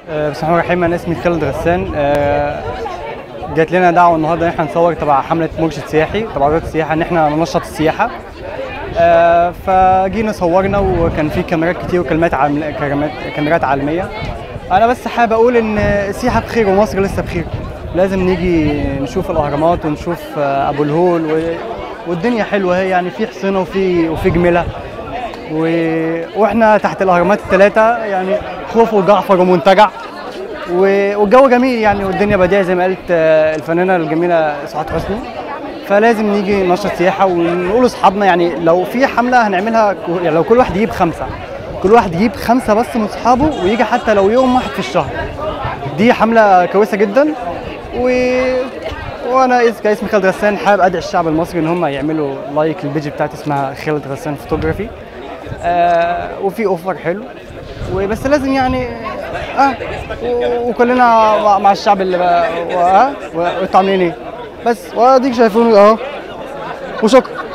آه، بسم الله الرحمن الرحيم انا اسمي خالد غسان آه، جات لنا دعوه النهارده ان احنا نصور تبع حمله مرشد سياحي تبع وزاره السياحه ان احنا ننشط السياحه آه، فجينا صورنا وكان في كاميرات كتير وكلمات عالم... كاميرات كاميرات عالميه انا بس حابب اقول ان السياحه بخير ومصر لسه بخير لازم نيجي نشوف الاهرامات ونشوف آه، ابو الهول و... والدنيا حلوه اهي يعني في حصينه وفي وفي جميله و... واحنا تحت الاهرامات الثلاثه يعني خوف وجعفر ومنتجع و... والجو جميل يعني والدنيا بديعه زي ما قالت آه، الفنانه الجميله سعاد حسني فلازم نيجي ننشط سياحه ونقول لاصحابنا يعني لو في حمله هنعملها ك- يعني لو كل واحد يجيب خمسه كل واحد يجيب خمسه بس من اصحابه ويجي حتى لو يوم واحد في الشهر دي حمله كويسه جدا و وانا اس- كاسمي خالد غسان حابب ادعي الشعب المصري ان هم يعملوا لايك للبيج بتاعتي اسمها خالد غسان فوتوغرافي آه وفي اوفر حلو وبس لازم يعني اه و- وكلنا مع- مع الشعب اللي بقى اه وانتوا عاملين ايه بس واديك شايفين اهو وشكرا